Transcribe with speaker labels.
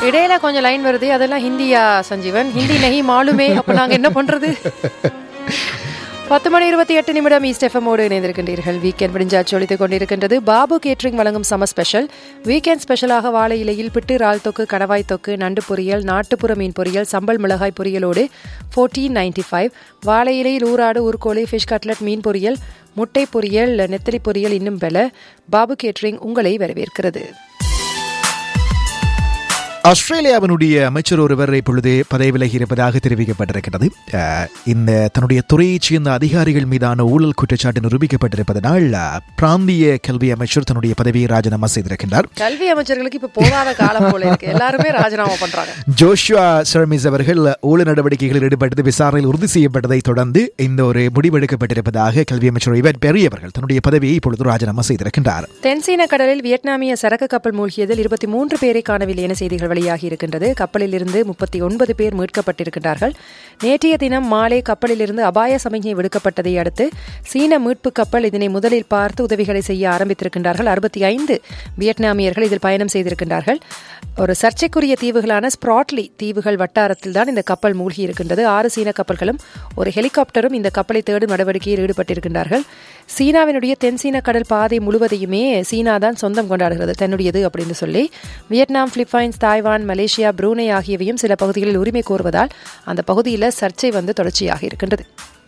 Speaker 1: இடையில கொஞ்சம் லைன் வருது அதெல்லாம் ஹிந்தியா சஞ்சீவன் ஹிந்தி நகி மாலுமே அப்ப நாங்க என்ன பண்றது பத்து மணி இருபத்தி எட்டு நிமிடம் ஈஸ்ட் எஃப்எம்மோடு இணைந்திருக்கின்றீர்கள் வீக்கெண்ட் முடிஞ்சாச்சு ஒழித்துக் கொண்டிருக்கின்றது பாபு கேட்ரிங் வழங்கும் சம ஸ்பெஷல் வீக்கெண்ட் ஸ்பெஷலாக வாழை இலையில் பிட்டு இறால் தொக்கு கணவாய் தொக்கு நண்டு பொரியல் நாட்டுப்புற மீன் பொரியல் சம்பல் மிளகாய் பொரியலோடு ஃபோர்டீன் நைன்டி ஃபைவ் வாழை இலையில் ஊராடு ஊர்கோழி ஃபிஷ் கட்லட் மீன் பொரியல் முட்டை பொரியல் நெத்தலி பொரியல் இன்னும் பல பாபு கேட்ரிங் உங்களை வரவேற்கிறது
Speaker 2: ஆஸ்திரேலியாவினுடைய அமைச்சர் ஒருவர் இப்பொழுது பதவி விலகி இருப்பதாக தெரிவிக்கப்பட்டிருக்கிறது அஹ், இந்த தன்னுடைய துறையைச் சேர்ந்த அதிகாரிகள் மீதான ஊழல் குற்றச்சாட்டு நிரூபிக்கப்பட்டிருப்பதனால் அஹ், பிராந்திய கல்வி அமைச்சர் தன்னுடைய பதவியை ராஜினாமா செய்திருக்கின்றார்
Speaker 1: கல்வி அமைச்சர்களுக்கு இப்ப போகாத காலம் போல இருக்கு எல்லாருமே ராஜினாமா பண்றாங்க
Speaker 2: ஜோஷுவா சர்மிஸ் அவர்கள் ஊழல் நடவடிக்கைகளில் ஈடுபட்டது விசாரணையில் உறுதி செய்யப்பட்டதை தொடர்ந்து இந்த ஒரு முடிவெடுக்கப்பட்டிருப்பதாக கல்வி அமைச்சர் இவர் பெரி அவர்கள் தன்னுடைய பதவியை இப்பொழுது ராஜினாமா செய்திருக்கின்றார்
Speaker 1: தென்சீன கடலில் வியட்நாமிய சரக்கு கப்பல் மூழ்கியதில் இருபத்தி மூன்று பேரை காணவில்லை என செய்திகள் வெளியாகி இருக்கின்றது கப்பலில் இருந்து முப்பத்தி ஒன்பது பேர் மீட்கப்பட்டிருக்கின்றார்கள் நேற்றைய தினம் மாலை கப்பலில் இருந்து அபாய சமிக்ஞை விடுக்கப்பட்டதை அடுத்து சீன மீட்பு கப்பல் இதனை முதலில் பார்த்து உதவிகளை செய்ய ஆரம்பித்திருக்கின்றார்கள் அறுபத்தி ஐந்து வியட்நாமியர்கள் இதில் பயணம் செய்திருக்கின்றார்கள் ஒரு சர்ச்சைக்குரிய தீவுகளான ஸ்ப்ராட்லி தீவுகள் வட்டாரத்தில் தான் இந்த கப்பல் மூழ்கி இருக்கின்றது ஆறு சீன கப்பல்களும் ஒரு ஹெலிகாப்டரும் இந்த கப்பலை தேடும் நடவடிக்கையில் ஈடுபட்டிருக்கின்றார்கள் சீனாவினுடைய தென்சீன கடல் பாதை முழுவதையுமே சீனா தான் சொந்தம் கொண்டாடுகிறது தன்னுடையது அப்படின்னு சொல்லி Vietnam Philippines Taiwan Malaysia Brunei ஆகியவையும் சில பகுதிகளில் உரிமை கோருவதால் அந்த பகுதியில் சர்ச்சை வந்து தொடர்ச்சியாக இருக்கின்றது